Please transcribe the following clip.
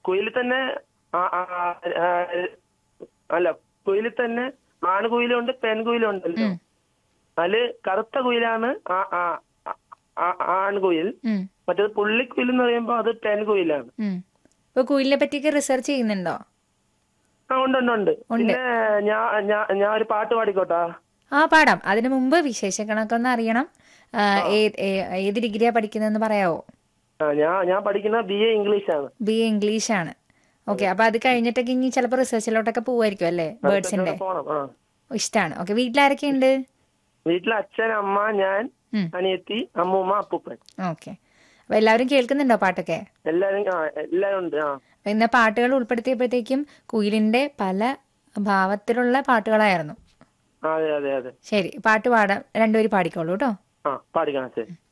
കുയിലിൽ തന്നെ ആ, ആ, ആ, അല്ല കുയിലിൽ തന്നെ ആൺകുയിലുണ്ട് പെൺകുയിലുണ്ടല്ലോ ഉം. അതില് കറുത്ത കുയിലാണ് ആ ആ ആ- ആ- ആൺകുയിൽ ഉം, മറ്റേത് പുള്ളിക്കുയിൽ എന്ന് പറയുമ്പോ അത് പെൺകുയിലാണ് ഉം. ഇപ്പൊ കുയിലിനെ പറ്റിയൊക്കെ റിസർച്ച് ചെയ്യുന്നുണ്ടോ ആ ഉണ്ട് ഉണ്ട് ഉണ്ട് ഉണ്ട്. പിന്നെ ഞാൻ ഞാൻ ഞാൻ ഒരു പാട്ട് പാടിക്കോട്ടാ ആ പാടാം അതിനു മുമ്പ് വിശേഷങ്ങളൊക്കെ ഒന്ന് അറിയണം ആ, ഏ- ഏ- ഏത് ഡിഗ്രിയാ പഠിക്കുന്നതെന്ന് പറയാവോ ആ, ഞാൻ ഞാൻ പഠിക്കുന്ന ബി എ ഇംഗ്ലീഷ് ആണ് ബി എ ഇംഗ്ലീഷ് ആണ് ഓക്കെ അപ്പൊ അത് കഴിഞ്ഞിട്ടൊക്കെ ഇനി ചിലപ്പോൾ റിസർച്ചിലോട്ടൊക്കെ പോവായിരിക്കും അല്ലേ ബേർഡ്സിന്റെ പോണം ആ ഇഷ്ടമാണ് ഓക്കെ വീട്ടിലാരൊക്കെ ഉണ്ട് വീട്ടിൽ അച്ഛൻ അമ്മ ഞാൻ ഉം. അനിയത്തി അമ്മൂമ്മ അപ്പൂപ്പൻ ഓക്കെ അപ്പൊ എല്ലാവരും കേൾക്കുന്നുണ്ടോ പാട്ടൊക്കെ എല്ലാരും ആ എല്ലാരും ഉണ്ട് ആ അപ്പൊ ഇന്ന് പാട്ടുകൾ ഉൾപ്പെടുത്തിയപ്പോഴത്തേക്കും കുയിലിന്റെ പല ഭാവത്തിലുള്ള പാട്ടുകളായിരുന്നു ആ, അതെ അതെ അതെ ശരി പാട്ട് പാടാം രണ്ടുപേരും പാടിക്കോളൂ കേട്ടോ ആ പാടിക്കണം ശരി